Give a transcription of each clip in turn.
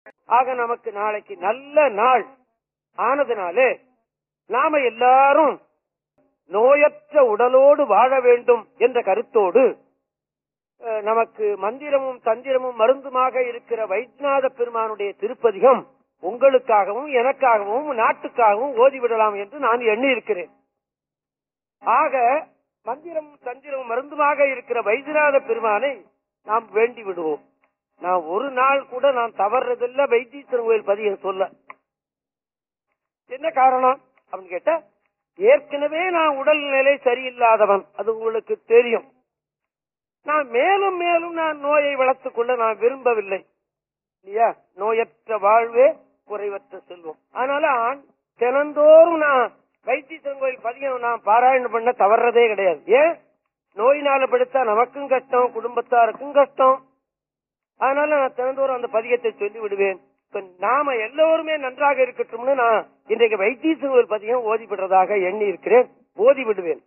ஆக நமக்கு நாளைக்கு நல்ல நாள் ஆனதுனாலே நாம எல்லாரும் நோயற்ற உடலோடு வாழ வேண்டும் என்ற கருத்தோடு அஹ், நமக்கு மந்திரமும் தந்திரமும் மருந்துமாக இருக்கிற வைத்தியநாத பெருமானுடைய திருப்பதிகம் உங்களுக்காகவும் எனக்காகவும் நாட்டுக்காகவும் ஓதிவிடலாம் என்று நான் எண்ணி இருக்கிறேன் ஆக மந்திரம் தந்திரம் மருந்துமாக இருக்கிற வைத்தியநாத பெருமானை நாம் வேண்டி விடுவோம் நான் ஒரு நாள் கூட நான் தவறுறதில்ல வைத்தீஸ்வரன் கோயில் பதிகம் சொல்ல என்ன காரணம் அப்படின்னு கேட்டா ஏற்கனவே நான் உடல்நிலை சரியில்லாதவன் அது உங்களுக்கு தெரியும் நான் மேலும் மேலும் நான் நோயை வளர்த்துக் கொள்ள நான் விரும்பவில்லை இல்லையா நோயற்ற வாழ்வே குறைவற்ற செல்வம் அதனால ஆண் தினந்தோறும் நான் வைத்தீஸ்வரன் கோயில் பதிகம் நான் பாராயணம் பண்ண தவறதே கிடையாது ஏன் நோயினால படுத்தா நமக்கும் கஷ்டம் குடும்பத்தாருக்கும் கஷ்டம் அதனால நான் தினந்தோறும் அந்த பதிகத்தை சொல்லி விடுவேன் இப்ப நாம எல்லோருமே நன்றாக இருக்கட்டும்னு நான் இன்றைக்கு வைத்தீஸ்வரன் கோயில் பதிகம் ஓதி விடுறதாக எண்ணி இருக்கிறேன் ஓதி விடுவேன்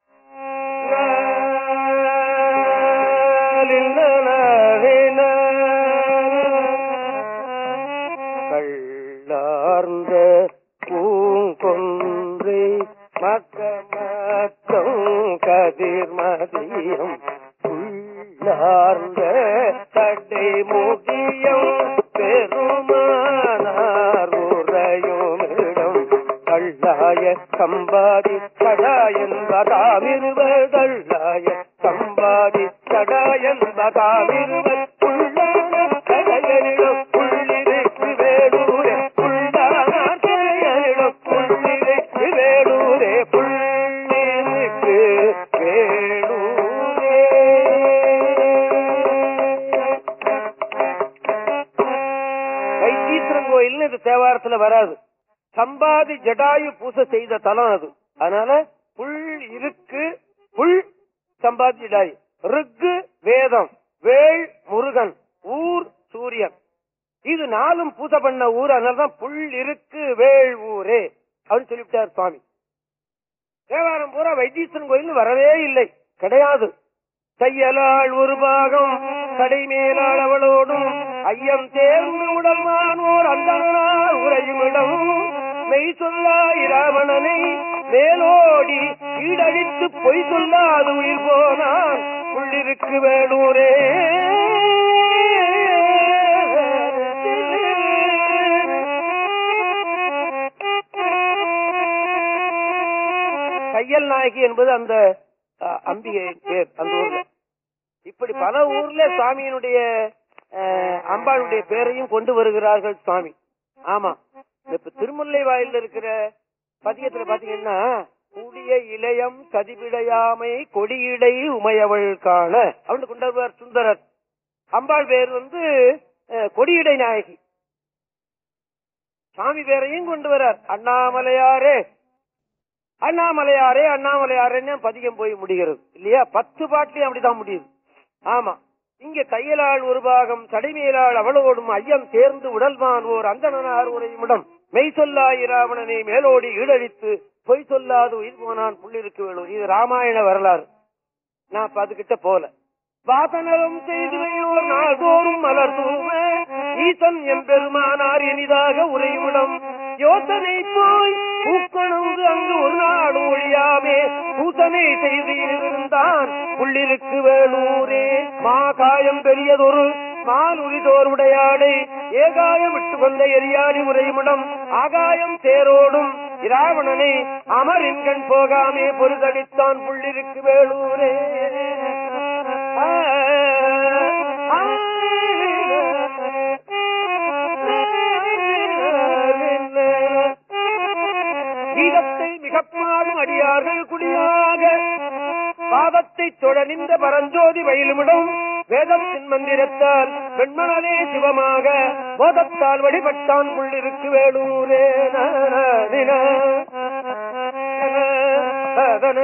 கள்ளார்ந்த பூங்கொன்றை மக்கமத்தம் கதிர்மதியம் உள்ளார்ந்த தடை முகியம் பெருமானார் உரையுமிடம் கள்ளாய சம்பாதி கடாயன் பதாமிருவதள்ளாய சம்பாதி கடாயன் பதாமிருவர் உள்ளான கடையனிடம் உள்ளிருக்கு வேலூரே உள்ளானார் கடையனிடம் உள்ளிருக்கு வேலூரே புள்ளிருக்கு வேலூரே வைத்தீஸ்வரன் கோயில்னு இது தேவாரத்துல வராது சம்பாதி ஜடாயு பூசை செய்த தலம் அது அதனால புல் இருக்கு புல் சம்பாதி ஜடாயு ருக்கு வேதம் வேள் முருகன் ஊர் சூரியன் இது நாலும் பூசை பண்ண ஊர் அதனாலதான் புல் இருக்கு வேள் ஊரே அப்படின்னு சொல்லிவிட்டார் சுவாமி தேவாரம் பூரா வைத்தீஸ்வரன் கோயில் வரவே இல்லை கிடையாது தையலாள் ஒரு பாகம் கடைமேலாள் அவளோடும் ஐயம் தேர்ந்து உடல்மானோர் அந்தனார் உரையுமிடம் மெய் சொல்லா இராவணனை மேலோடி ஈடழித்து பொய் சொல்லாது உயிர் போனான் உள்ளிருக்கு வேலூரே தையல் நாயகி என்பது அந்த அஹ், அம்பிகை பேர் அந்த ஊர்ல இப்படி பல ஊர்ல சுவாமியினுடைய அஹ், அம்பாளுடைய பேரையும் கொண்டு வருகிறார்கள் சுவாமி ஆமா இப்ப திருமுல்லை வாயில இருக்கிற பதியத்துல பாத்தீங்கன்னா கூடிய இளையம் கதிவிடையாமை கொடியிடை உமையவள் காண அப்படின்னு கொண்டு வருவார் சுந்தரர் அம்பாள் பேர் வந்து அஹ், கொடியிடை நாயகி சாமி பேரையும் கொண்டு வரார் அண்ணாமலையாரே அண்ணாமலையாரே அண்ணாமலையாரேன்னு பதிகம் போய் முடிகிறது இல்லையா பத்து பாட்டிலையும் அப்படிதான் முடியுது ஆமா இங்க தையலாள் ஒரு பாகம் தடைமேலாள் அவளோடும் ஐயம் தேர்ந்து உடல்வான் ஓர் அந்தனார் உரையுமிடம் மெய் சொல்லா இராவணனை மேலோடி ஈடழித்து பொய் சொல்லாது உயிர் போனான் புள்ளிருக்கு வேணும் இது ராமாயண வரலாறு நான் இப்ப அதுகிட்ட போல வாசனரும் செய்துவையோர் நாள்தோறும் மலர் தூவ ஈசன் எம்பெருமானார் இனிதாக உரையுமிடம் யோசனை போய் பூக்கணுங்கு அங்கு ஒரு நாடு ஒழியாமே பூசனை செய்து இருந்தான் புள்ளிருக்கு வேலூரே மா காயம் பெரியதொரு மாலுரிதோர் உடையாடை ஏகாயம் விட்டு கொண்ட எரியாடி உரையுமிடம் ஆகாயம் தேரோடும் இராவணனை அமரின்கண் போகாமே பொருதடித்தான் புள்ளிருக்கு வேலூரே ஆ, ஆ, கீதத்தை மிகப்பாடும் அடியார்கள் குடியாக பாதத்தை தொடர்ந்த பரஞ்சோதி வயலுமிடம் வேதத்தின் மந்திரத்தால் பெண்மனே சிவமாக போதத்தால் வழிபட்டான் புள்ளிருக்கு வேலூரே நன, அதன,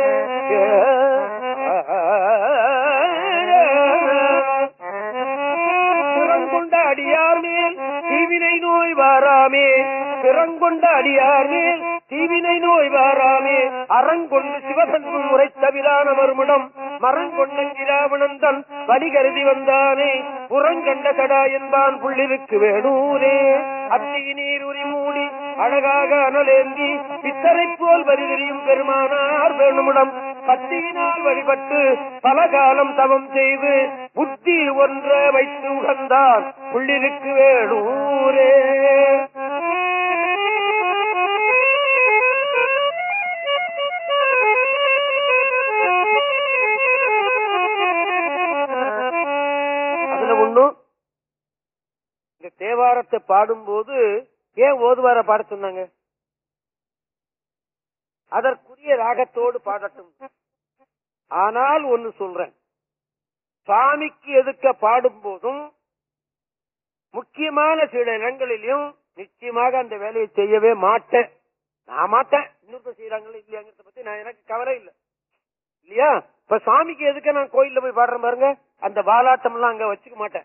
பிறங்கொண்ட அடியார் மேல் தீவினை நோய் வாராமே பிறங்கொண்ட அடியார் மேல் தீவினை நோய் வாராமே அறங்கொண்டு சிவசன்மம் உரைத்தவிதான மறுமுடம் மரங்கொண்டங்கிராவணந்தன் வழி கருதி வந்தானே புறங்கண்ட கடா என்பான் புள்ளிருக்கு வேணூரே அத்தி நீர் உரி மூடி அழகாக அனலேந்தி பித்தரை போல் வரிதெறியும் பெருமானார் வேணுமுடம் பத்தியினால் வழிபட்டு பல காலம் தவம் செய்து புத்தி ஒன்ற வைத்து உகந்தான் புள்ளிருக்கு வேணூரே அதுல ஒண்ணும் இந்த தேவாரத்தை பாடும்போது ஏன் ஓதுவார பாட சொன்னாங்க அதற்குரிய ராகத்தோடு பாடட்டும் ஆனால் ஒன்னு சொல்றேன் சாமிக்கு எதுக்க பாடும் போதும் முக்கியமான சில இடங்களிலும் நிச்சயமாக அந்த வேலையை செய்யவே மாட்டேன் நான் மாட்டேன் இன்னொருத்தர் செய்யறாங்களா இல்லையாங்கிறத பத்தி நான் எனக்கு கவலை இல்லை இல்லையா இப்ப சாமிக்கு எதுக்கு நான் கோயில்ல போய் பாடுறேன் பாருங்க அந்த வாலாட்டம் எல்லாம் அங்க வச்சுக்க மாட்டேன்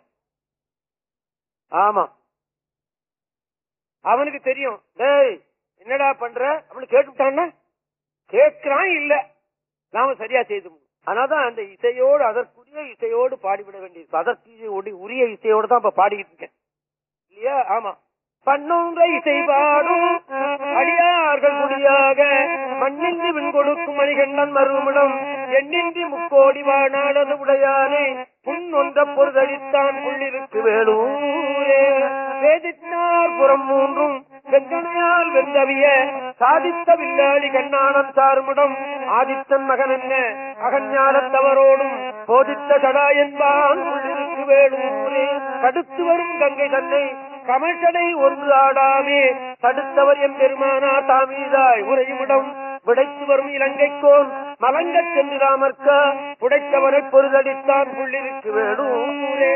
ஆமா அவனுக்கு தெரியும் டேய் என்னடா பண்ற அவனு கேட்டுட்டான்னா கேட்கிறான் இல்ல நாம சரியா செய்து ஆனாதான் அந்த இசையோடு அதற்குரிய இசையோடு பாடிவிட வேண்டியது அதற்கு உடி- உரிய இசையோடு தான் இப்ப பாடிக்கிட்டு இருக்கேன் இல்லையா ஆமா பண்ணுன்ற இசை பாடும் அடியார்கள் குடியாக மண்ணின்றி விண் கொடுக்கும் மணிகண்டன் மறுமிடம் எண்ணின்றி முக்கோடி வாணாளது உடையானே புண் ஒன்ற பொருதளித்தான் புள்ளிருக்கு வேலூரே வேதித்தார் புறம் மூன்றும் வெங்கனையால் வெந்தவிய சாதித்த வில்லாளி கண்ணானம் சாருமிடம் ஆதித்தன் மகன் என்ன அகஞானத்தவரோடும் போதித்த சடா என்பான் புள்ளிருக்கு வேலூரே கடுத்து வரும் கங்கை தன்னை கமழ்ச்சடை ஒன்று ஆடாமே தடுத்தவர் எம் பெருமானா தாமீதாய் உரையுமிடம் விடைத்து வரும் இலங்கைக்கோன் மலங்கச் சென்று ராமர்க்க புடைத்தவரை பொருதடித்தான் புள்ளிருக்கு வேணூரே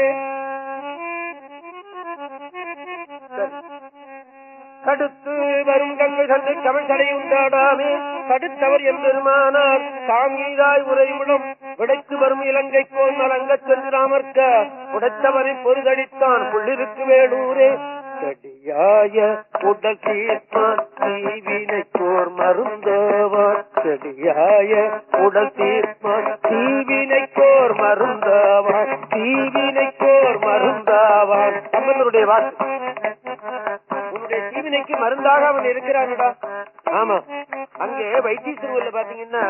கடுத்து வரும் கங்கை தந்தை கமழ்ச்சடை உண்டாடாமே தடுத்தவர் எம் பெருமானார் தாங்கீதாய் உரையுமிடம் விடைத்து வரும் இலங்கைக்கோன் மலங்கச் சென்று ராமர்க்க புடைத்தவரை பொருதடித்தான் புள்ளிருக்கு வேணூரே செடியாய உடல் தீர்ப்பான் தீவினைக்கோர் மருந்தவான் செடியாய உடல் தீர்ப்பான் தீவினைக்கோர் மருந்தவான் தீவினைக்கோர் மருந்தாவான் கம்பனருடைய வாக்கு உன்னுடைய தீவினைக்கு மருந்தாக அவன் இருக்கிறான்டா ஆமா அங்கே வைத்தீஸ்வரூர்ல பாத்தீங்கன்னா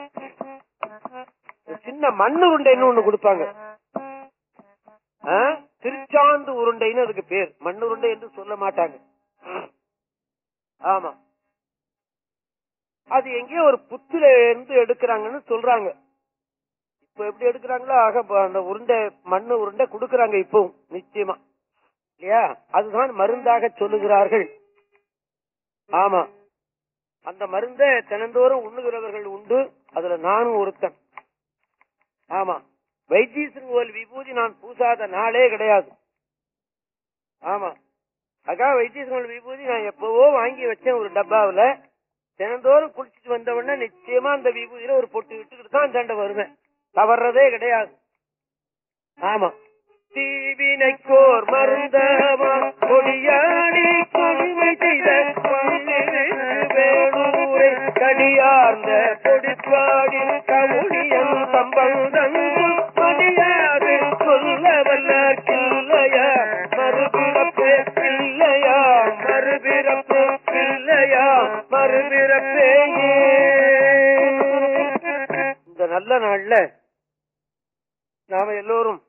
சின்ன மண்ணு உருண்டைன்னு ஒண்ணு கொடுப்பாங்க ஆ? திருச்சாந்து உருண்டைன்னு அதுக்கு பேர் மண் உருண்டை என்று சொல்ல மாட்டாங்க ஆமா அது எங்கேயோ ஒரு புத்துல இருந்து எடுக்கிறாங்கன்னு சொல்றாங்க இப்ப எப்படி எடுக்கிறாங்களோ ஆக ப- அந்த உருண்டை மண்ணு உருண்டை கொடுக்கறாங்க இப்பவும் நிச்சயமா இல்லையா அதுதான் மருந்தாக சொல்லுகிறார்கள் ஆமா அந்த மருந்தை தினந்தோறும் உண்ணுகிறவர்கள் உண்டு அதுல நானும் ஒருத்தன் ஆமா வைத்தீஸ்வரன் கோயில் விபூதி நான் பூசாத நாளே கிடையாது ஆமா அக்கா வைத்தீஸ்வரன் கோயில் விபூதி நான் எப்பவோ வாங்கி வச்சேன் ஒரு டப்பாவுல தினந்தோறும் குளிச்சுட்டு வந்த உடனே நிச்சயமா அந்த விபூதியில ஒரு பொட்டு விட்டுக்கிட்டு தான் தண்டை வருவேன் தவறதே கிடையாது ஆமா தீவினைக்கோர் மருந்தவா கொடியாடி கொடுமை செய்த வேலூரை கடியார்ந்த பொடிப்பாடி கமுனியம் சம்பந்தம் மடியாது சொல்ல வல்ல கிள்ளையா மறுபிறப்பே இல்லையா மறுபிறப்பே இல்லையா மறுபிறப்பேயே இந்த நல்ல நாள்ல நாம எல்லோரும்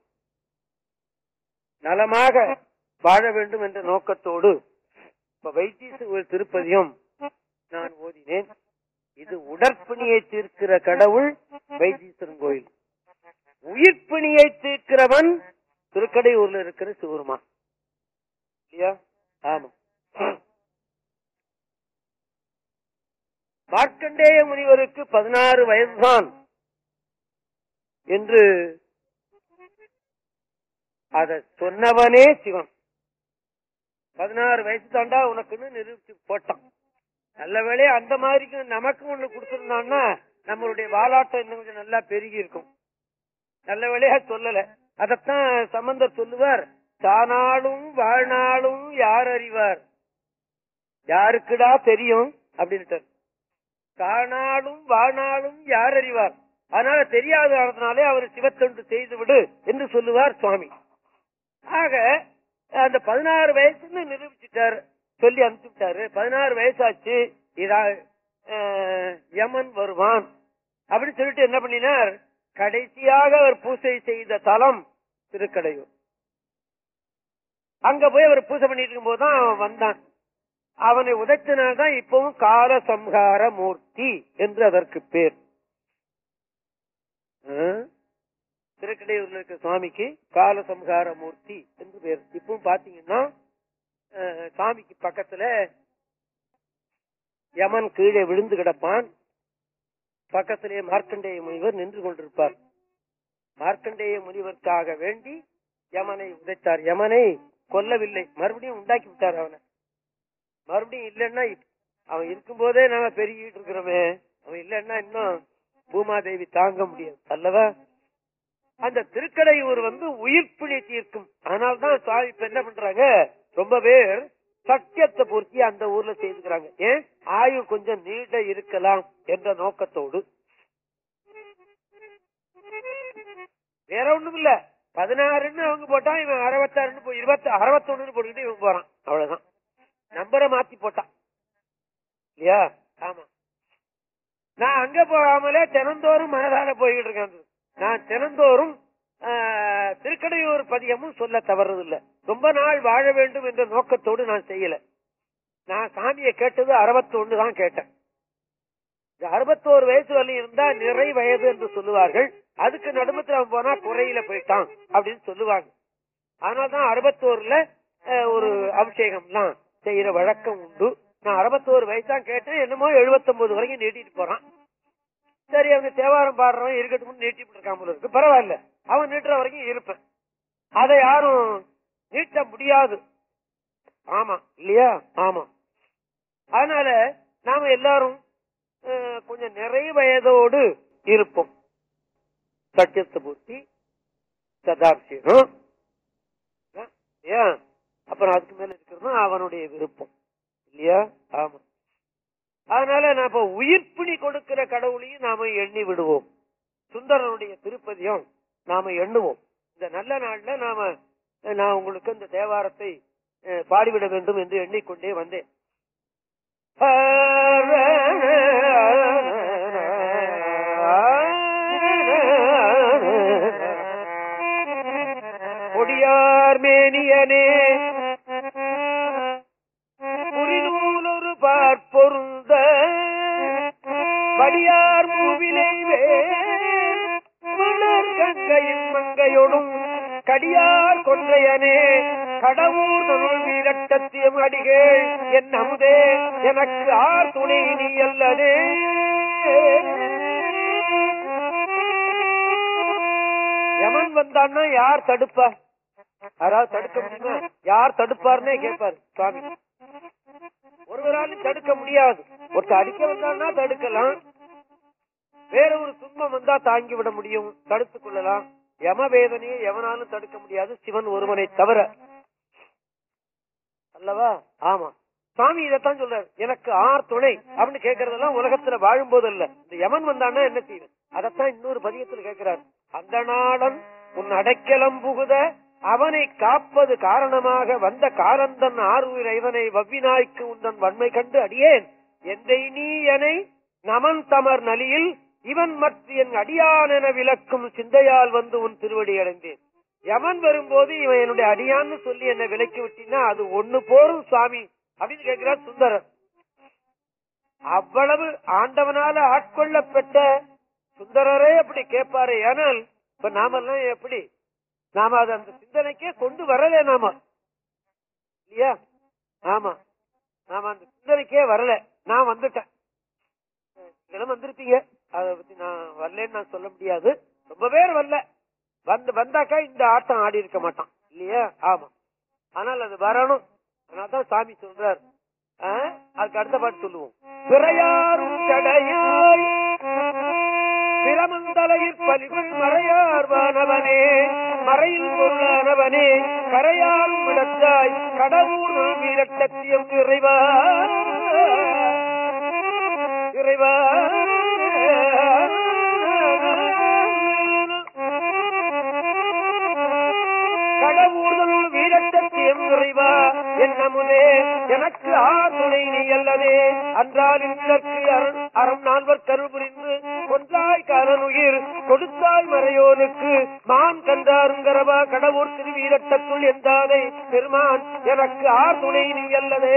நலமாக வாழ வேண்டும் என்ற நோக்கத்தோடு இப்ப வைத்தீஸ்வரர் திருப்பதியும் நான் ஓதினேன் இது உடற்பிணியை தீர்க்கிற கடவுள் வைத்தீஸ்வரன் கோயில் உயிர்ப்பிணியை தீர்க்கிறவன் திருக்கடையூர்ல இருக்கிற சிவருமான் இல்லையா ஆமா மார்க்கண்டேய முனிவருக்கு பதினாறு வயதுதான் என்று அத சொன்னவனே சிவன் பதினாறு வயசு தாண்டா உனக்குன்னு நிரூபிச்சு போட்டான் நல்ல வேளையா அந்த மாதிரி நமக்கு ஒண்ணு கொடுத்திருந்தான்னா நம்மளுடைய வாலாட்டம் இன்னும் கொஞ்சம் நல்லா பெருகி இருக்கும் நல்ல வேளையா சொல்லல அதத்தான் சம்பந்தர் சொல்லுவார் தானாலும் வாழ்நாளும் யார் அறிவார் யாருக்குடா தெரியும் அப்படின்ட்டு காணாலும் வாணாலும் யார் அறிவார் அதனால தெரியாத காரணத்தினாலே அவர் சிவத்தொண்டு செய்து விடு என்று சொல்லுவார் சுவாமி ஆக அந்த பதினாறு வயசுன்னு நிரூபிச்சுட்டாரு சொல்லி அனுப்பிச்சுட்டாரு பதினாறு வயசாச்சு இதா அஹ், யமன் வருவான் அப்படின்னு சொல்லிட்டு என்ன பண்ணினார் கடைசியாக அவர் பூசை செய்த தலம் திருக்கடையூர் அங்க போய் அவர் பூஜை பண்ணிட்டு இருக்கும் போதுதான் அவன் வந்தான் அவனை உதைச்சனால்தான் இப்பவும் கால சம்ஹார மூர்த்தி என்று அதற்கு பேர் ஆ? திருக்கடையூர்ல இருக்க சுவாமிக்கு கால சம்ஹார மூர்த்தி என்று பேர் இப்பவும் பாத்தீங்கன்னா அஹ், சாமிக்கு பக்கத்துல யமன் கீழே விழுந்து கிடப்பான் பக்கத்திலே மார்க்கண்டேய முனிவர் நின்று கொண்டிருப்பார் மார்க்கண்டேய முனிவருக்காக வேண்டி யமனை உதைத்தார் யமனை கொல்லவில்லை மறுபடியும் உண்டாக்கி விட்டார் அவனை மறுபடியும் இல்லைன்னா இப்- அவன் இருக்கும்போதே நாம பெருகிட்டு இருக்கிறோமே அவன் இல்லைன்னா இன்னும் பூமாதேவி தாங்க முடியாது அல்லவா அந்த திருக்கடையூர் வந்து உயிர்ப்பிணி தீர்க்கும் அதனால்தான் சுவாமி இப்ப என்ன பண்றாங்க ரொம்ப பேர் சத்தியத்தை பூர்த்தி அந்த ஊர்ல செய்துக்கிறாங்க ஏன் ஆயுள் கொஞ்சம் நீண்ட இருக்கலாம் என்ற நோக்கத்தோடு வேற ஒண்ணும் இல்ல பதினாறுன்னு அவங்க போட்டா இவன் அறுபத்தாறுன்னு போய் இருபத்தி அறுபத்தொன்னு போட்டுக்கிட்டு இவன் போறான் அவ்வளவுதான் நம்பரை மாத்தி போட்டான் இல்லையா ஆமா நான் அங்க போகாமலே தினந்தோறும் மனதால போய்கிட்டு இருக்கேன் நான் தினந்தோறும் ஆஹ், திருக்கடையூர் பதியமும் சொல்ல தவறதில்லை ரொம்ப நாள் வாழ வேண்டும் என்ற நோக்கத்தோடு நான் செய்யல நான் சாமியை கேட்டது அறுபத்தொன்னு தான் கேட்டேன் இந்த அறுபத்தோரு வயசு வரையும் இருந்தா நிறை வயது என்று சொல்லுவார்கள் அதுக்கு நடுமத்துல அவன் போனா குறையில போயிட்டான் அப்படின்னு சொல்லுவாங்க அதனாலதான் அறுபத்தோருல அஹ், ஒரு அபிஷேகம் எல்லாம் செய்யற வழக்கம் உண்டு நான் அறுபத்தோரு வயசு தான் கேட்டேன் என்னமோ 79 வரைக்கும் நீட்டிட்டு போறான் சரி அவங்க தேவாரம் பாடுறவன் இருக்கட்டும் நீட்டிட்டு இருக்காம போல இருக்கு பரவாயில்ல அவன் நீட்டுற வரைக்கும் இருப்பேன் அதை யாரும் நீட்ட முடியாது ஆமா இல்லையா ஆமா அதனால நாம எல்லாரும் அஹ், கொஞ்சம் நிறைய வயதோடு இருப்போம் சத்தியத்தை பூர்த்தி சதாபிஷேகம் அஹ், ஏன் அப்புறம் அதுக்கு மேல இருக்கிறது அவனுடைய விருப்பம் இல்லையா ஆமா அதனால நாம உயிர்ப்பிணி கொடுக்கிற கடவுளையும் நாம எண்ணி விடுவோம் சுந்தரனுடைய திருப்பதியும் நாம எண்ணுவோம் இந்த நல்ல நாள்ல நாம நான் உங்களுக்கு இந்த தேவாரத்தை அஹ், பாடிவிட வேண்டும் என்று எண்ணிக்கொண்டே வந்தேன் கொடியார் மேனியனே புரிநூலொரு பார்ப்பொருந்த படியார் மூவிலை மலர் கங்கையின் மங்கையொடும் கடியார் கொன்றையனே கடவுள் தருள் வீரட்டத்தியம் அடிகள் என் அமுதே எனக்கு ஆர் துணை நீ அல்லதே யமன் வந்தான்னா யார் தடுப்பா யாராவது தடுக்க முடியுமா யார் தடுப்பார்னே கேட்பாரு சுவாமி ஒருவராலும் தடுக்க முடியாது ஒருத்தர் அடிக்க வந்தான்னா தடுக்கலாம் வேற ஒரு துன்பம் வந்தா தாங்கி விட முடியும் தடுத்துக் கொள்ளலாம் யம வேதனையை எவனாலும் தடுக்க முடியாது சிவன் ஒருவனை தவிர அல்லவா ஆமா சாமி இதைத்தான் சொல்றாரு எனக்கு ஆர் துணை அப்படின்னு கேக்குறதெல்லாம் உலகத்துல வாழும்போது அல்ல இந்த யமன் வந்தான்னா என்ன செய்வேன் அதைத்தான் இன்னொரு பதியத்தில் கேட்கிறார் அந்த நாடன் உன் அடைக்கலம் புகுத அவனை காப்பது காரணமாக வந்த காரந்தன் ஆறுயிர் ஐவனை வவ்வினாய்க்கு உந்தன் வன்மை கண்டு அடியேன் எந்தை நீ எனை நமன் தமர் நலியில் இவன் மற்ற என் அடியான் என விளக்கும் சிந்தையால் வந்து உன் திருவடி அடைந்தேன் யமன் வரும்போது இவன் என்னுடைய அடியான்னு சொல்லி என்னை விலக்கி விட்டினா அது ஒண்ணு போரும் சுவாமி அப்படின்னு கேட்கிறார் சுந்தரர் அவ்வளவு ஆண்டவனால ஆட்கொள்ளப்பட்ட சுந்தரரே அப்படி கேட்பாரு ஏனால் இப்ப நாமெல்லாம் எப்படி நாம அது அந்த சிந்தனைக்கே கொண்டு வரல நாம இல்லையா ஆமா நாம அந்த சிந்தனைக்கே வரல நான் வந்துட்டேன் நீங்களும் வந்திருப்பீங்க அத பத்தி நான் வரலன்னு நான் சொல்ல முடியாது ரொம்ப பேர் வரல வந்து வந்தாக்கா இந்த ஆட்டம் ஆடி இருக்க மாட்டான் இல்லையா ஆமா ஆனால் அது வரணும் அதனால்தான் சாமி சொல்றார் ஆ? அதுக்கு அடுத்த பாட்டு சொல்லுவோம் பிறையாரும் கடையாய் பிரமந்தலையில் பலிகள் மறையார் வானவனே மறையில் பொருளானவனே கரையாரும் இடத்தாய் கடவுள் வீரட்டத்தியம் இறைவா நிறைவா கடவுள் வீரட்டத்தியம் நிறைவா என்னமுதே எனக்கு ஆதுணை நீ அல்லதே அன்றால் இதற்கு அறம் நால்வர் கருள் புரிந்து கொன்றாய் காரனுயிர் கொடுத்தாய் மறையோனுக்கு மான் கண்டாருங்கரவா கடவுள் திருவீரட்டத்துள் எந்தாதை பெருமான் எனக்கு ஆர் துணை நீ அல்லதே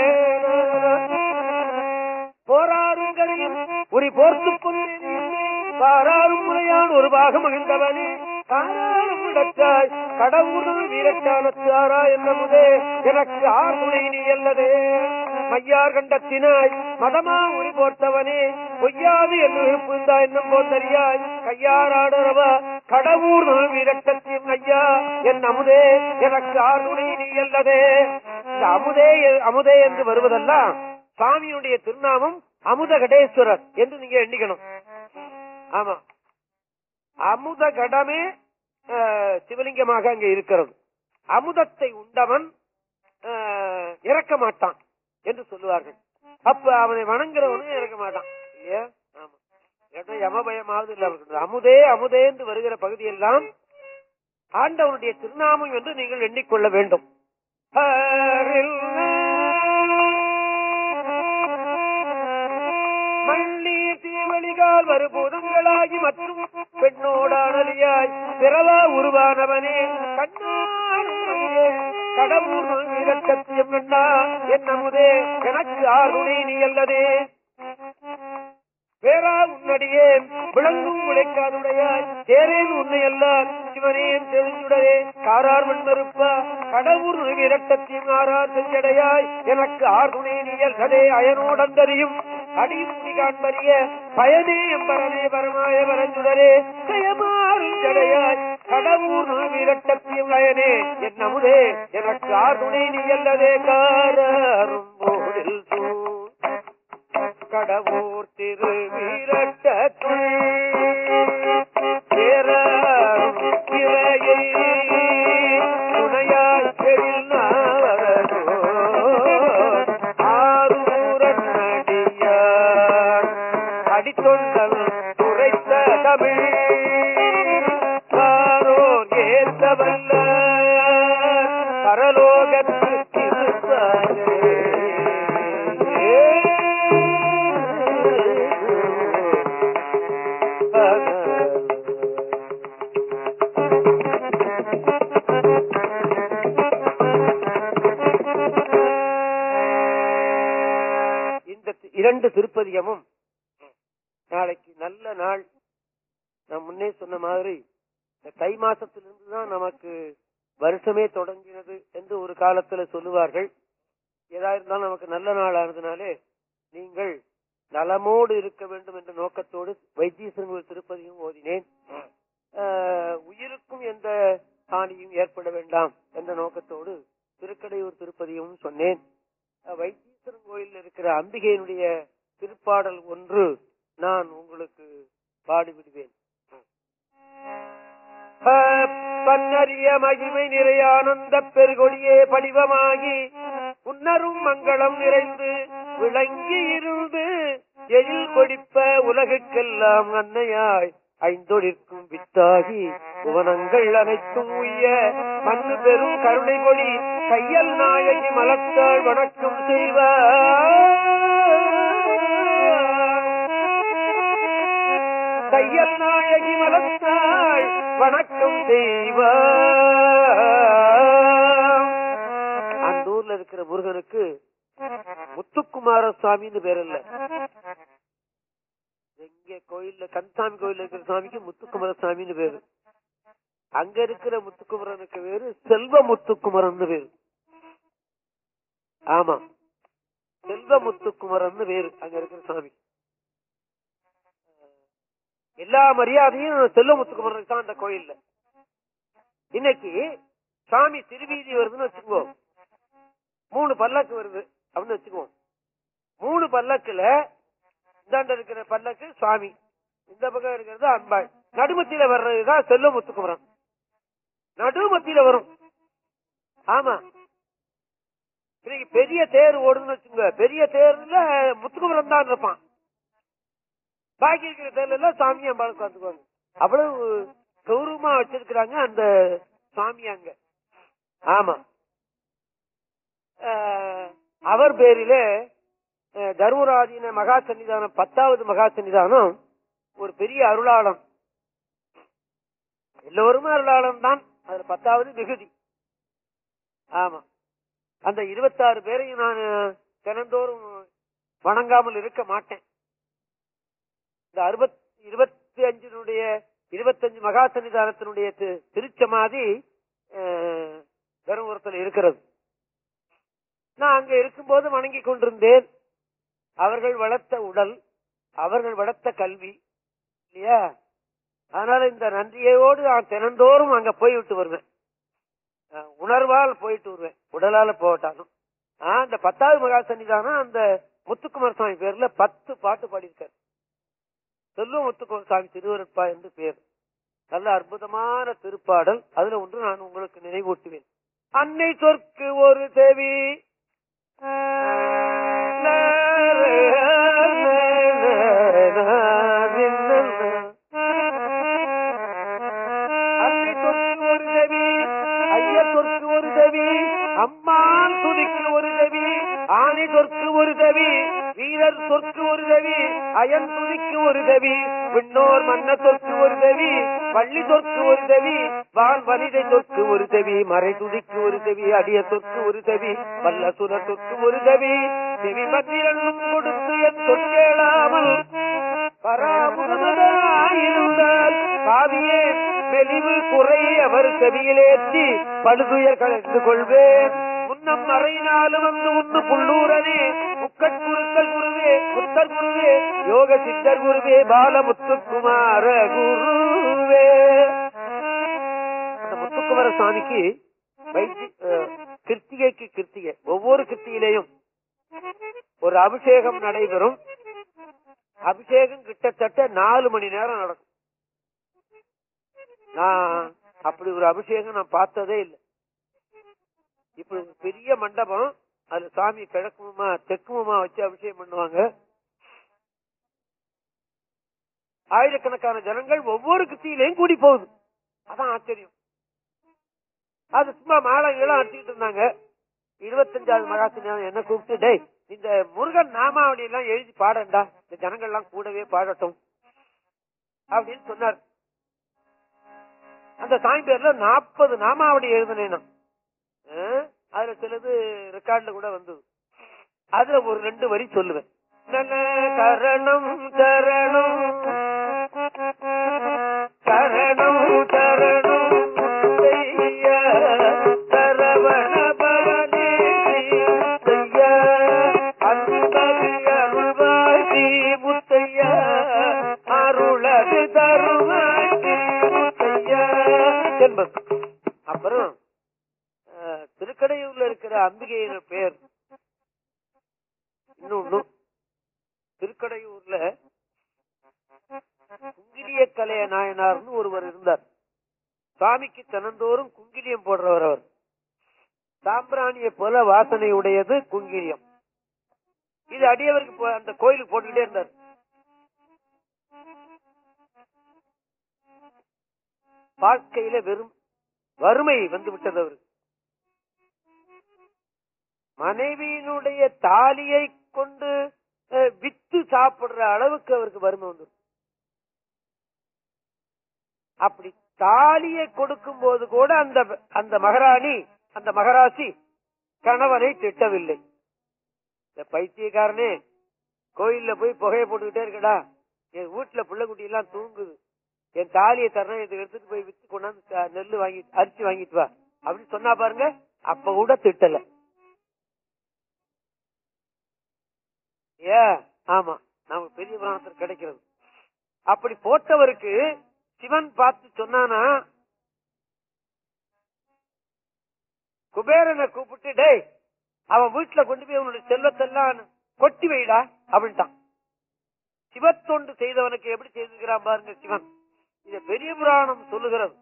போராறும் கரையும் ஒரு போர்த்துக் கொண்டேன் பாராரும் முறையான் ஒரு பாகம் மகிழ்ந்தவனே காராரும் இடத்தாய் கடவுள் வீரட்டானத்தாரா என்னமுதே எனக்கு ஆர் துணை நீ அல்லதே மையார் கண்டத்தினாய் மதமா உரி போர்த்தவனே பொய்யாது என்று புரிந்தா என்னும் போந்தறியாய் கையாராடரவா கடவுள் வீரட்டத்தின் ஐயா என் அமுதே எனக்கு ஆர் துணை நீ அல்லதே இந்த அமுதே அமுதே என்று வருவதெல்லாம் சாமியுடைய திருநாமம் அமுத கடேஸ்வரர் என்று நீங்க எண்ணிக்கணும் ஆமா அமுத கடமே அஹ், சிவலிங்கமாக அங்கே இருக்கிறது அமுதத்தை உண்டவன் அஹ், இறக்க மாட்டான் என்று சொல்லுவார்கள் அப்ப அவனை வணங்குறவனும் இறக்க மாட்டான் இல்லையா ஆமா ஏன்னா யமபயமாவது இல்ல அவர்களுக்கு அமுதே அமுதே என்று வருகிற பகுதியெல்லாம் ஆண்டவனுடைய திருநாமம் என்று நீங்கள் எண்ணிக்கொள்ள வேண்டும் மள்ளி தீவழிகால் வருபூதங்களாகி மற்றும் பெண்ணோடானலியாய் பிறவா உருவானவனே கண்ணாடியே கடவுள் வீரக்கத்தியம் கண்ணா என் அமுதே எனக்கு ஆறுணை நீ அல்லதே வேறா உன்னடியே விளங்கும் உழைக்காதுடையாய் தேரேன் உன்னை அல்லால் சிவனேன் தெரிஞ்சுடரே காரார் மண்மறுப்பா கடவுர் விரட்டத்தின் ஆறார் செஞ்சடையாய் எனக்கு ஆர்துணை நீயல்களே அயனோடந்தறியும் அடியுத்தி காண்பறிய பயனே எம்பரனே பரமாய பரஞ்சுடரே ஜெயமாறும் ஜடையாய் கடவுர் விரட்டத்தியும் அயனே என் அமுதே எனக்கு ஆர்துணை நீயல்லதே காரும் போதில் சூழ் கடவுர் திரு வீரட்டுள் திரையை துணையாய் பெரில் நாவரோ ஆரூரன் அடியார் அடித்தொண்டல் துரைத்த தமிழ் காரோர் ஏத்தவல்ல பரலோகத்து இந்த இரண்டு திருப்பதியமும் நாளைக்கு நல்ல நாள் நான் முன்னே சொன்ன மாதிரி இந்த தை மாசத்திலிருந்து தான் நமக்கு வருஷமே தொடங்கினது என்று ஒரு காலத்துல சொல்லுவார்கள் ஏதா இருந்தாலும் நமக்கு நல்ல நாள் ஆனதுனாலே நீங்கள் நலமோடு இருக்க வேண்டும் என்ற நோக்கத்தோடு வைத்தீஸ்வரன் திருப்பதியும் ஓதினேன் ஆஹ், உயிருக்கும் எந்த ஹானியும் ஏற்பட வேண்டாம் என்ற நோக்கத்தோடு திருக்கடையூர் திருப்பதியும் சொன்னேன் அஹ், வைத்தீஸ்வரன் கோயிலில் இருக்கிற அம்பிகையினுடைய திருப்பாடல் ஒன்று நான் உங்களுக்கு பாடிவிடுவேன் பன்னறிய மகிமை நிறைய ஆனந்த பெருகொடியே படிவமாகி உன்னரும் மங்களம் நிறைந்து விளங்கி இருந்து எழில் கொடிப்ப உலகுக்கெல்லாம் அன்னையாய் ஐந்தொழிற்கும் வித்தாகி புவனங்கள் அனைத்தும் உய்ய மண்ணு பெரும் கருணை கொடி கையல் நாயகி மலத்தாள் வணக்கம் செய்வார் தையல் நாயகி மலத்தாள் வணக்கம் செய்வார் அந்த ஊர்ல இருக்கிற முருகனுக்கு முத்துக்குமார சுவாமின்னு பேர் இல்ல எங்க கோயில்ல கந்தசாமி கோயில்ல இருக்கிற சாமிக்கு முத்துக்குமார சாமின்னு பேரு அங்க இருக்கிற முத்துக்குமரனுக்கு பேரு செல்வ முத்துக்குமரன் பேரு ஆமா செல்வ முத்துக்குமரன் பேரு அங்க இருக்கிற சாமி எல்லா மரியாதையும் செல்வ முத்துக்குமரனுக்கு தான் அந்த கோயில்ல இன்னைக்கு சாமி திருவீதி வருதுன்னு வச்சுக்கோ மூணு பல்லக்கு வருது அப்படின்னு வச்சுக்குவோம் மூணு பல்லக்குல இந்தாண்ட இருக்கிற பல்லக்கு சுவாமி இந்த பக்கம் இருக்கிறது அன்பாள் நடுமத்தியில வர்றதுதான் செல்வ முத்துக்குமரன் நடுமத்தியில வரும் ஆமா இன்னைக்கு பெரிய தேர் ஓடுதுன்னு வச்சுங்க பெரிய தேர்ல முத்துக்குமரன் தான் இருப்பான் பாக்கி இருக்கிற தேர்ல எல்லாம் சாமி அம்பாள் உட்காந்துக்குவாங்க அவ்வளவு கௌரவமா வச்சிருக்கிறாங்க அந்த சாமி அங்க ஆமா அஹ், அவர் பேரிலே அஹ், தர்மராதீன மகா சன்னிதானம் பத்தாவது மகா சன்னிதானம் ஒரு பெரிய அருளாளம் எல்லோருமே அருளாளம் தான் அதுல பத்தாவது மிகுதி ஆமா அந்த இருபத்தாறு பேரையும் நான் தினந்தோறும் வணங்காமல் இருக்க மாட்டேன் இந்த அறுபத் இருபத்தி அஞ்சினுடைய இருபத்தஞ்சு மகா சன்னிதானத்தினுடைய தி- திருச்சமாதி அஹ், தருமபுரத்தில் இருக்கிறது நான் அங்க இருக்கும்போது வணங்கி கொண்டிருந்தேன் அவர்கள் வளர்த்த உடல் அவர்கள் வளர்த்த கல்வி இல்லையா அதனால இந்த நன்றியோடு நான் தினந்தோறும் அங்க போய்விட்டு வருவேன் அஹ், உணர்வால் போயிட்டு வருவேன் உடலால போட்டாலும் ஆஹ் இந்த பத்தாவது மகா சன்னிதானம் அந்த முத்துக்குமார் சுவாமி பேர்ல பத்து பாட்டு பாடியிருக்காரு செல்வம் முத்துக்குமார் சுவாமி திருவருட்பா என்று பேர் நல்ல அற்புதமான திருப்பாடல் அதுல ஒன்று நான் உங்களுக்கு நினைவூட்டுவேன் அன்னை சொற்கு ஒரு தேவி அன்னை சொற்கு ஒரு தேவி ஐயர் சொற்கு ஒரு தேவி அம்மான் துதிக்கு ஒரு தேவி ஆணை சொற்கு ஒரு தேவி வீரர் சொற்கு ஒரு தேவி அயன் துதிக்கு ஒரு தேவி விண்ணோர் மன்ன சொற்கு ஒரு தேவி பள்ளி சொற்கு ஒரு தேவி வான் வனிதை சொற்கு ஒரு தேவி மறை துதிக்கு ஒரு தேவி அடிய சொற்கு ஒரு தேவி வல்ல சுர சொற்கு ஒரு தேவி செவி மத்திரனும் கொடுத்து என் சொற்கேளாமல் பராமுகமதாயிருந்தால் பாவியே மெலிவு குறை அவர் செவியிலேற்றி பழுதுயர் கலந்து கொள்வேன் முன்னம் மறையினாலும் வந்து உன்னு புள்ளூரனே முக்கட்குருக்கள் குருவே புத்தர் குருவே யோக சித்தர் குருவே பாலமுத்துக்குமார குருவே அந்த முத்துக்குமார சுவாமிக்கு வைத்தி அஹ், கிருத்திகைக்கு கிருத்திகை ஒவ்வொரு கிருத்தியிலையும் ஒரு அபிஷேகம் நடைபெறும் அபிஷேகம் கிட்டத்தட்ட நாலு மணி நேரம் நடக்கும் நான் அப்படி ஒரு அபிஷேகம் நான் பார்த்ததே இல்லை இப்படி ஒரு பெரிய மண்டபம் அதுல சாமி கிழக்குமா தெற்குமா வச்சு அபிஷேகம் பண்ணுவாங்க ஆயிரக்கணக்கான ஜனங்கள் ஒவ்வொரு கிருத்தியிலையும் கூடி போகுது அதான் ஆச்சரியம் அது சும்மா மாலை கீழம் அடிச்சுக்கிட்டு இருந்தாங்க இருபத்தஞ்சாவது மகாசினியாவும் என்ன கூப்பிட்டு டேய் இந்த முருகன் நாமாவளி எல்லாம் எழுதி பாடண்டா இந்த ஜனங்கள் எல்லாம் கூடவே பாடட்டும் அப்படின்னு சொன்னார் அந்த சாமி பேர்ல நாற்பது நாமாவளி எழுதினேன் நான். ஆ, அதுல சிலது ரெக்கார்ட்ல கூட வந்தது அதுல ஒரு ரெண்டு வரி சொல்லுவேன் நன கரணம் சரணம் சரணம் சரணம் முத்தையா, சரவண பவனே முத்தையா, அன்பது அருள்வாசி முத்தையா, அருளது தருவாசி முத்தையா என்பது அப்புறம் அஹ், திருக்கடையூர்ல இருக்கிற அம்பிகையின் பேர் இன்னொன்னு திருக்கடையூர்ல குங்கிலிய கலைய நாயனார்னு ஒருவர் இருந்தார் சாமிக்கு தினந்தோறும் குங்கிலியம் போடுறவர் அவர் சாம்பிராணியை போல வாசனை உடையது குங்கிலியம் இது அடியவருக்கு போ- அந்த கோயிலுக்கு போட்டுக்கிட்டே இருந்தார் வாழ்க்கையில வெறும் வறுமை வந்து விட்டது அவருக்கு மனைவியினுடைய தாலியை கொண்டு அஹ், வித்து சாப்பிடுற அளவுக்கு அவருக்கு வறுமை வந்து அப்படி தாலியை கொடுக்கும் போது கூட அந்த அந்த மகாராணி அந்த மகராசி கணவனை திட்டவில்லை இந்த பைத்தியக்காரனே கோயில்ல போய் புகையை போட்டுக்கிட்டே இருக்கடா என் வீட்டுல பிள்ளை குட்டி எல்லாம் தூங்குது என் தாலியை தரேன் இதை எடுத்துட்டு போய் வித்து கொண்டாந்து த- நெல்லு வாங்கி அரிசி வாங்கிட்டு வா அப்படின்னு சொன்னா பாருங்க அப்ப கூட திட்டல ஏ ஆமா நமக்கு பெரிய புராணத்தில் கிடைக்கிறது அப்படி போட்டவருக்கு சிவன் பார்த்து சொன்னானா குபேரனை கூப்பிட்டு டேய் அவன் வீட்டுல கொண்டு போய் உன்னுடைய செல்வத்தெல்லாம் கொட்டி வைடா அப்படின்ட்டான் சிவத்தொண்டு செய்தவனுக்கு எப்படி செய்திருக்கிறான் பாருங்க சிவன் இத பெரிய புராணம் சொல்லுகிறது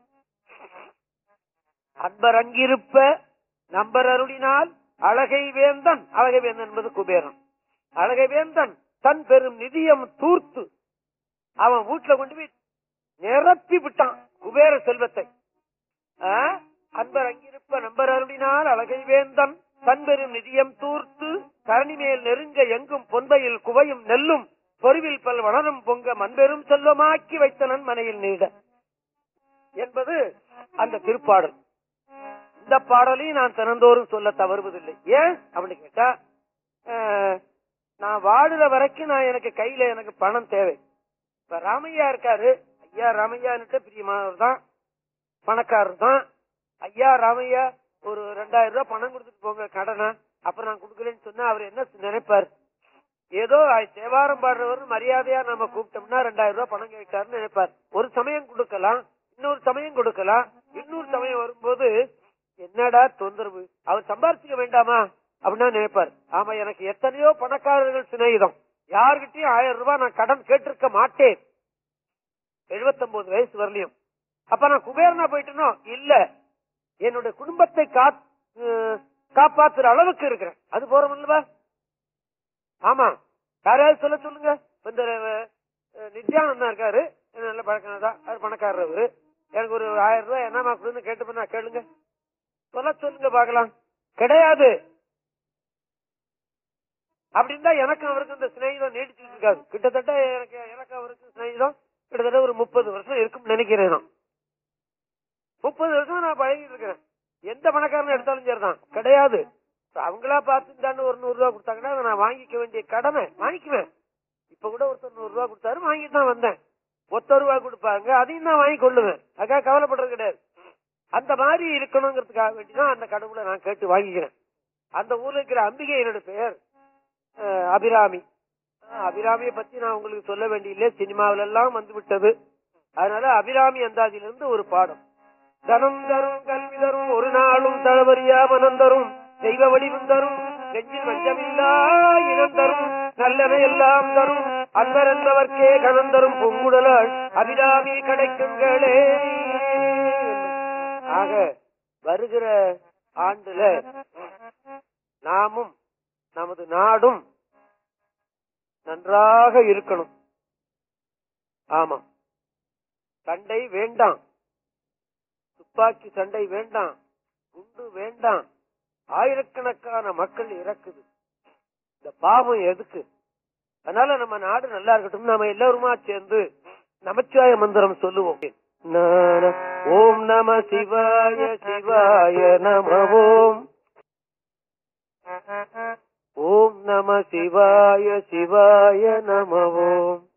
அன்பர் அங்கிருப்ப நம்பர் அருளினால் அழகை வேந்தன் அழகை வேந்தன் என்பது குபேரன் அழகை வேந்தன் தன் பெரும் நிதியம் தூர்த்து அவன் வீட்டுல கொண்டு போய் நிரப்பி விட்டான் குபேர செல்வத்தை ஆ? அன்பர் அங்கிருப்ப நம்பர் அருளினால் அழகை வேந்தன் தன்பெரும் நிதியம் தூர்த்து கரணி மேல் நெருங்க எங்கும் பொன்பையில் குவையும் நெல்லும் பொறிவில் பல் வளரும் பொங்க மண்பெரும் செல்வமாக்கி வைத்தனன் மனையில் நீட என்பது அந்த திருப்பாடல் இந்த பாடலையும் நான் தினந்தோறும் சொல்ல தவறுவதில்லை ஏன் அப்படின்னு கேட்டா அஹ், நான் வாடுற வரைக்கும் நான் எனக்கு கையில எனக்கு பணம் தேவை இப்ப ராமையா இருக்காரு ஐயா ராமையான்ட்டு பிரியமானவர் தான் பணக்காரர் தான் ஐயா ராமையா ஒரு ரெண்டாயிரம் ரூபாய் பணம் கொடுத்துட்டு போங்க கடனை அப்புறம் நான் கொடுக்கலன்னு சொன்னா அவர் என்ன நினைப்பார் ஏதோ தேவாரம் பாடுறவர் மரியாதையா நம்ம கூப்பிட்டோம்னா ரெண்டாயிரம் ரூபாய் பணம் கேட்டாருன்னு நினைப்பார் ஒரு சமயம் கொடுக்கலாம் இன்னொரு சமயம் கொடுக்கலாம் இன்னொரு சமயம் வரும்போது என்னடா தொந்தரவு அவர் சம்பாரிச்சுக்க வேண்டாமா அப்படின்னா நினைப்பார் ஆமா எனக்கு எத்தனையோ பணக்காரர்கள் சிநேகிதம் யார்கிட்டயும் ஆயிரம் ரூபாய் நான் கடன் கேட்டிருக்க மாட்டேன் 79 வயசு வரலையும் அப்ப நான் குபேரனா போயிட்டனோ இல்ல என்னுடைய குடும்பத்தை காத்- அஹ் காப்பாத்துற அளவுக்கு இருக்கிறேன் அது போறோம்லவா ஆமா யாராவது சொல்ல சொல்லுங்க இப்ப இந்த அஹ், நித்யானந்தா இருக்காரு எனக்கு நல்ல பழக்கம் தான் அவர் பணக்காரர் அவரு எனக்கு ஒரு ஆயிரம் ரூபாய் என்னமா கொடுன்னு கேட்டு பண்ணா கேளுங்க சொல்ல சொல்லுங்க பாக்கலாம் கிடையாது அப்படின்னா எனக்கும் அவருக்கும் இந்த சிநேகிதம் நீடிச்சுட்டு இருக்காது கிட்டத்தட்ட எனக்கு எனக்கு அவருக்கு சிநேகிதம் கிட்டத்தட்ட ஒரு முப்பது வருஷம் இருக்கும்னு நினைக்கிறேன் நான் முப்பது வருஷம் நான் பழகிட்டு இருக்கிறேன் எந்த பணக்காரன் எடுத்தாலும் சரிதான் கிடையாது இப்ப அவங்களா பார்த்துட்டான்னு ஒரு நூறு ரூபாய் கொடுத்தாங்கன்னா அதை நான் வாங்கிக்க வேண்டிய கடமை வாங்கிக்குவேன் இப்ப கூட ஒருத்தர் நூறு ரூபாய் கொடுத்தாரு வாங்கிட்டு தான் வந்தேன் ஒத்த ரூபாய் கொடுப்பாங்க அதையும் தான் வாங்கி கொள்ளுவேன் அதுக்காக கவலைப்படுறது கிடையாது அந்த மாதிரி இருக்கணுங்கிறதுக்காக வேண்டிதான் அந்த கடவுளை நான் கேட்டு வாங்கிக்கிறேன் அந்த ஊர்ல இருக்கிற அம்பிகை என்னோட பெயர் அஹ், அபிராமி அஹ், அபிராமியை பத்தி நான் உங்களுக்கு சொல்ல வேண்டியில்லை சினிமாவில எல்லாம் வந்து விட்டது அதனால அபிராமி அந்தாதியிலிருந்து ஒரு பாடம் தனம் தரும் கல்வி தரும் ஒரு நாளும் தளவரியா மனம் தரும் தெய்வ வடிவம் தரும் நெஞ்சில் வஞ்சமில்லா இனம் தரும் நல்லன எல்லாம் தரும் அன்பர் என்பவர்க்கே கணம் தரும் பொங்குடலாள் அபிராமி கிடைக்குங்களே ஆக வருகிற ஆண்டுல நாமும் நமது நாடும் நன்றாக இருக்கணும் ஆமா சண்டை வேண்டாம் துப்பாக்கி சண்டை வேண்டாம் குண்டு வேண்டாம் ஆயிரக்கணக்கான மக்கள் இறக்குது இந்த பாவம் எதுக்கு அதனால நம்ம நாடு நல்லா இருக்கட்டும் நாம எல்லாருமா சேர்ந்து நமச்சிவாய மந்திரம் சொல்லுவோம் நான ஓம் நம சிவாய சிவாய நம ஓம் ஓம் நம சிவாய சிவாய நம ஓம்